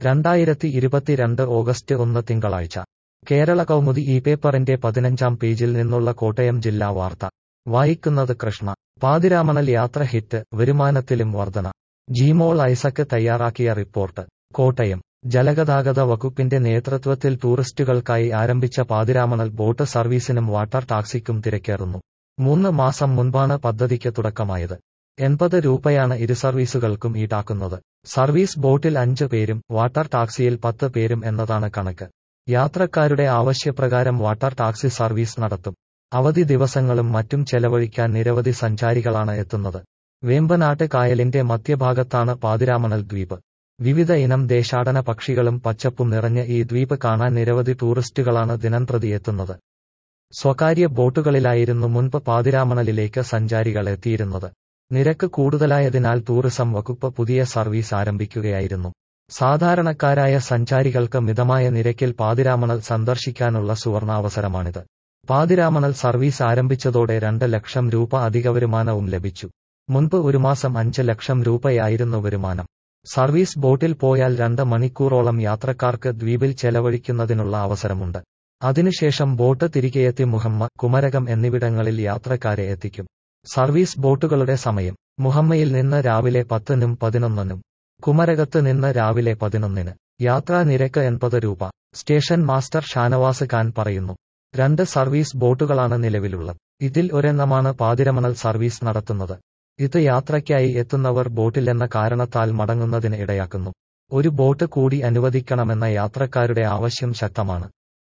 രണ്ടായിരത്തി ഇരുപത്തിരണ്ട് ഓഗസ്റ്റ് ഒന്ന് തിങ്കളാഴ്ച കേരള കൗമുദി ഈ പേപ്പറിന്റെ പതിനഞ്ചാം പേജിൽ നിന്നുള്ള കോട്ടയം ജില്ലാ വാർത്ത വായിക്കുന്നത് കൃഷ്ണ പാതിരാമണൽ യാത്ര ഹിറ്റ് വരുമാനത്തിലും വർധന ജിമോൾ ഐസക്ക് തയ്യാറാക്കിയ റിപ്പോർട്ട് കോട്ടയം ജലഗതാഗത വകുപ്പിന്റെ നേതൃത്വത്തിൽ ടൂറിസ്റ്റുകൾക്കായി ആരംഭിച്ച പാതിരാമണൽ ബോട്ട് സർവീസിനും വാട്ടർ ടാക്സിക്കും തിരക്കേറുന്നു മൂന്ന് മാസം മുൻപാണ് പദ്ധതിക്ക് തുടക്കമായത് എൺപത് രൂപയാണ് ഇരു സർവീസുകൾക്കും ഈടാക്കുന്നത് സർവീസ് ബോട്ടിൽ അഞ്ച് പേരും വാട്ടർ ടാക്സിയിൽ പത്ത് പേരും എന്നതാണ് കണക്ക് യാത്രക്കാരുടെ ആവശ്യപ്രകാരം വാട്ടർ ടാക്സി സർവീസ് നടത്തും അവധി ദിവസങ്ങളും മറ്റും ചെലവഴിക്കാൻ നിരവധി സഞ്ചാരികളാണ് എത്തുന്നത് വേമ്പനാട്ട് കായലിന്റെ മധ്യഭാഗത്താണ് പാതിരാമണൽ ദ്വീപ് വിവിധ ഇനം ദേശാടന പക്ഷികളും പച്ചപ്പും നിറഞ്ഞ ഈ ദ്വീപ് കാണാൻ നിരവധി ടൂറിസ്റ്റുകളാണ് ദിനംപ്രതി എത്തുന്നത് സ്വകാര്യ ബോട്ടുകളിലായിരുന്നു മുൻപ് പാതിരാമണലിലേക്ക് സഞ്ചാരികൾ എത്തിയിരുന്നത് നിരക്ക് കൂടുതലായതിനാൽ ടൂറിസം വകുപ്പ് പുതിയ സർവീസ് ആരംഭിക്കുകയായിരുന്നു സാധാരണക്കാരായ സഞ്ചാരികൾക്ക് മിതമായ നിരക്കിൽ പാതിരാമണൽ സന്ദർശിക്കാനുള്ള സുവർണാവസരമാണിത് പാതിരാമണൽ സർവീസ് ആരംഭിച്ചതോടെ രണ്ട് ലക്ഷം രൂപ അധിക വരുമാനവും ലഭിച്ചു മുൻപ് ഒരു മാസം അഞ്ച് ലക്ഷം രൂപയായിരുന്നു വരുമാനം സർവീസ് ബോട്ടിൽ പോയാൽ രണ്ട് മണിക്കൂറോളം യാത്രക്കാർക്ക് ദ്വീപിൽ ചെലവഴിക്കുന്നതിനുള്ള അവസരമുണ്ട് അതിനുശേഷം ബോട്ട് തിരികെയെത്തി മുഹമ്മ കുമരകം എന്നിവിടങ്ങളിൽ യാത്രക്കാരെ എത്തിക്കും സർവീസ് ബോട്ടുകളുടെ സമയം മുഹമ്മയിൽ നിന്ന് രാവിലെ പത്തിനും പതിനൊന്നിനും കുമരകത്ത് നിന്ന് രാവിലെ പതിനൊന്നിന് യാത്രാ നിരക്ക് എൺപത് രൂപ സ്റ്റേഷൻ മാസ്റ്റർ ഷാനവാസ് ഖാൻ പറയുന്നു രണ്ട് സർവീസ് ബോട്ടുകളാണ് നിലവിലുള്ളത് ഇതിൽ ഒരെണ്ണമാണ് പാതിരമണൽ സർവീസ് നടത്തുന്നത് ഇത് യാത്രയ്ക്കായി എത്തുന്നവർ ബോട്ടിലെന്ന കാരണത്താൽ മടങ്ങുന്നതിന് ഇടയാക്കുന്നു ഒരു ബോട്ട് കൂടി അനുവദിക്കണമെന്ന യാത്രക്കാരുടെ ആവശ്യം ശക്തമാണ്